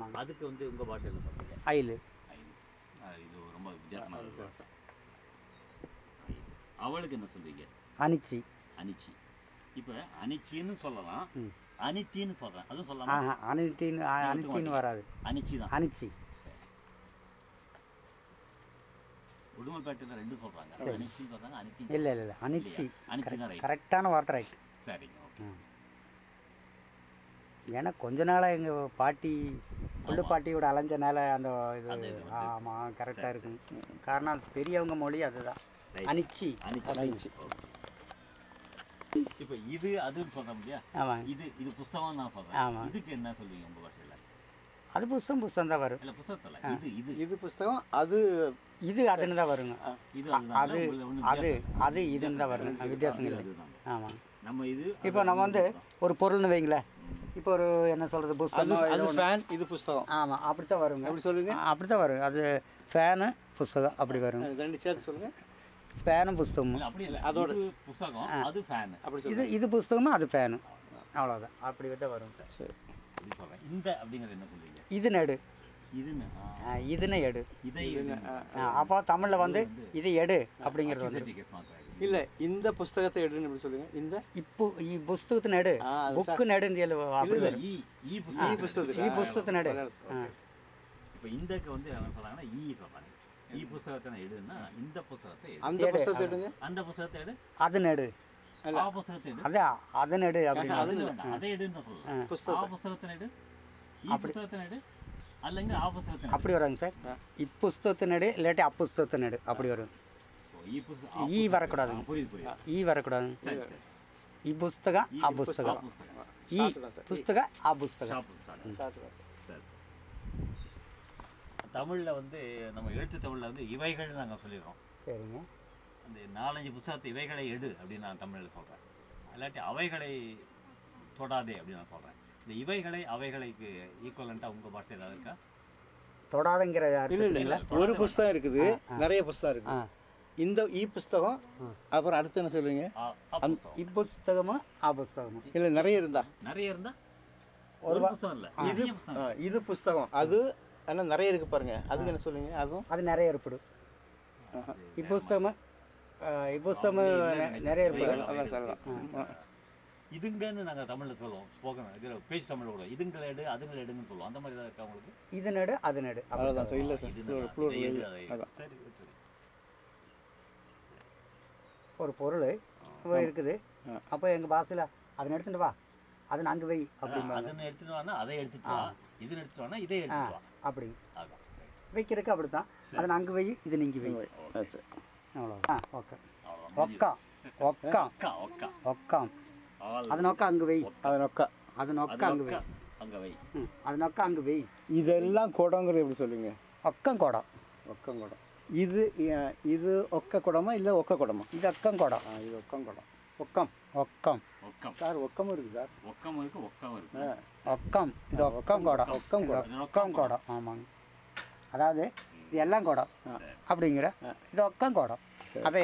ஆமாங்க அதுக்கு வந்து உங்க பாஷையில சொல்றீங்க அயில் ஐந்து. ஆ, இது ரொம்ப வித்தியாசமான ஒரு பாஷை. ஐந்து. அவளுக்கு என்ன சொல்றீங்க அனிச்சி அனிச்சி இப்போ அனிச்சின்னு சொல்லலாம் ம். அனித்தின்னு சொல்றேன் அதுவும் சொல்லலாம் ஆஹா அனித்தின்னு அ- அனித்தின்னு வராது அனிச்சி தான் அனிச்சி சரி உடுமல்பேட்டையில் ரெண்டு சொல்றாங்க அனிச்சின்னு சொல்றாங்க அனித்தி இல்லை இல்லை இல்லை அனிச்சி அனிச்சி தான் ரைட் கரெக்டான வார்த்தை ரைட் சரிங்க ஓகே ஏன்னா கொஞ்ச நாளாக எங்கள் பாட்டி புள்ளு பாட்டியோட அலைஞ்சனால அந்த இது அந்த இது வந்து- ஆமாம் கரெக்டாக இருக்கும் காரணம் அது பெரியவங்க மொழி அதுதான் Right. அனிச்சி அனிச்சி ஓகே இப்போ இது அதுன்னு சொல்றோம் இல்லையா ஆமாங்க இது இது புஸ்தகம் நான் சொல்றேன் ஆமா. இதுக்கு என்ன சொல்லுவீங்க உங்க பாஷையில அது புஸ்தகம் புஸ்தகம் தான் வரும் இல்ல புஸ்தகத்துல இது இது இது புஸ்தகம் அது இது அதுன்னு தான் வருங்க இது அது அது அது இதுன்னு தான் வரும் வித்தியாசம் இல்லை அதுதான் ஆமாம் நம்ம இது இப்போ நம்ம வந்து ஒரு பொருள்னு வைங்களேன் இப்போ ஒரு என்ன சொல்கிறது அது புஸ்தகம் அது ஃபேன் இது புஸ்தகம் ஆமாம் அப்படி தான் வருங்க எப்படி சொல்லுங்க அப்படி தான் வரும் அது ஃபேனு புஸ்தகம் அப்படி வரும் அது ரெண்டு சேர்த்து சொல்லுங்க ஃபேனும் புஸ்தகமும் இல்ல, அப்படி இல்ல அதோட புஸ்தகம் அது ஃபேன் அப்படி இது சொல்லுங்க இது புஸ்தகமும் அது ஃபேனு அவ்வளோதான் அப்படி தான் வரும் சார் சரி அப்படி சொல்றேன் இந்த அப்படிங்கிறது என்ன சொல்றீங்க இது நடு இதுன்னு ஆ, ஆ, இதுன்னு எடு இதை இது ஆ, அப்போ தமிழில் வந்து இது எடு அப்படிங்கிறது வந்து certificates மாத்திரம் இது. இல்ல இந்த புஸ்தகத்தை எடுன்னு எப்படி சொல்லுங்க இந்த இப்போ ಈ ಪುಸ್ತಕದ ನಡು ஆ, அது புக்கு நடு ಅಂತ ಹೇಳುವ அப்படி இல்ல, வரும். ஈ ஈ புஸ்தகம் ಈ ಪುಸ್ತಕದ ಈ ಪುಸ್ತಕದ ನಡು இப்போ இந்தக்கு வந்து என்ன சொல்றாங்கன்னா ஈ சொல்றாங்க ஈ புஸ்தகத்தை நான் எடுன்னா இந்த புஸ்தகத்தை எடு அந்த புஸ்தகத்தை எடுங்க அந்த புஸ்தகத்தை எடு அது நடு ஆ புஸ்தகத்தை எடு ಅದೇ ಅದು ನಡು அப்படி அது வேண்டாம் அதை எடுன்னு தான் சொல்லலாம் ஆ புஸ்தகத்தை எடு ಈ புஸ்தகத்தை எடு அல்லங்க ஆ புஸ்தகத்தை எடு அப்படி வருங்க சார் இப்புஸ்தகத்து நடு இல்லாட்டி அப்புஸ்தகத்து நடு அப்படி வரும் ஓ, ಈ புஸ்தகம் ஈ வரக்கூடாதுங்க புரியுது புரியுது ಈ வரக்கூடாது சரி சரி ಈ ಪುಸ್ತಕ ಆ ಪುಸ್ತಕ ஆ புஸ்தகம் ಈ ಪುಸ್ತಕ ಆ ಪುಸ್ತಕ ஷாப்பு சாரி சாப்பிட்டு வா. சரி தமிழ்ல வந்து நம்ம எழுத்து தமிழ்ல வந்து இவைகள் நாங்க சொல்லிடுறோம் சரிங்க அந்த நாலஞ்சு புஸ்தகத்தை இவைகளை எடு அப்படின்னு நான் தமிழில் சொல்கிறேன் இல்லாட்டி அவைகளை தொடாதே அப்படின்னு நான் சொல்கிறேன் இந்த இவைகளை அவைகளுக்கு ஈக்குவலண்ட்டாக உங்கள் பாட்டு ஏதாவது இருக்கா தொடாதங்கிற இல்ல அர்த்தத்தில் இல்ல ஒரு புஸ்தகம் இருக்குது நிறைய புஸ்தகம் ஆ இருக்கு இந்த இ புஸ்தகம் அப்புறம் அடுத்து என்ன சொல்லுவீங்க ஆ, ஆ புஸ்தகம் இப்புஸ்தகமு ஆ புஸ்தகமு இல்ல நிறைய இருந்தா நிறைய இருந்தா ஒரு புஸ்தகம் இல்லை இது புஸ்தகம் ஆ, இது புஸ்தகம் அது ஆனா நிறைய இருக்கு பாருங்க அதுக்கு என்ன சொல்லுவீங்க அதுவும் அது நிறைய ஏற்படும் ಈ ಪುಸ್ತಕ ಈ ಪುಸ್ತಕ நிறைய ஏற்படும் அதான் சொல்லலாம் இதுங்கன்னு நாங்கள் தமிழில் சொல்லுவோம் ஸ்போக்கன் இதில் பேச்சு தமிழ் கூட இதுங்களை எடு அதுங்களை எடுங்கன்னு சொல்லுவோம் அந்த மாதிரி ஏதாவது இருக்கா உங்களுக்கு இது நடு அது நடு அப்படி அவ்வளவுதான் சார் இல்ல சார் இது plural, நான் plural இதை எடு, இல்ல. அதை எடு. அதான் சரி சரி ஒரு பொருள் இருக்குது அப்போ எங்கள் பாஷையில் அதை எடுத்துட்டு வா அதை அங்கே வை அப்படிம்பாங்க அதுன்னு எடுத்துட்டு வானா அதை எடுத்துட்டு வா இதுன்னு எடுத்துட்டு வானா இதை எடுத்துட்டு வா அப்படி அதான் வைக்கிறதுக்கு அப்படி தான் அதை அங்கே வை இது நீங்கள் வை ஆ, சரி. அவ்வளோ ஆ ஓகே அவ்வளோதான் ஒக்கா ஒக்கா ஒக்கா ஒக்கா ஒக்கா ஆள் அது நோக்க அங்கே வை அது நொக்கா அது அது நோக்க அங்கே வை ஒக்கா அங்கே வை ம் அது நோக்க அங்கே வை இதெல்லாம் குடங்கிறது எப்படி சொல்லுவீங்க ஒக்கம் குடம் ஒக்கம் குடம் இது அஹ், இது ஒக்க குடமா இல்லை ஒக்க குடமா இது ஒக்கம் குடம் ஆ இது ஒக்கம் குடம் ஒக்கம் ஒக்கம் ஒக்கம் சார் ஒக்கமும் இருக்கு சார் ஒக்கம் இருக்கு ஒக்கம் இருக்கு ஒக்கம் இது ஒக்கம் குடம் ஒக்கம் இது ஒக்கம் குடம் ஆமாங்க அதாவது இது எல்லாம் குடம் அப்படிங்கிற இது ஒக்கம் குடம் அதை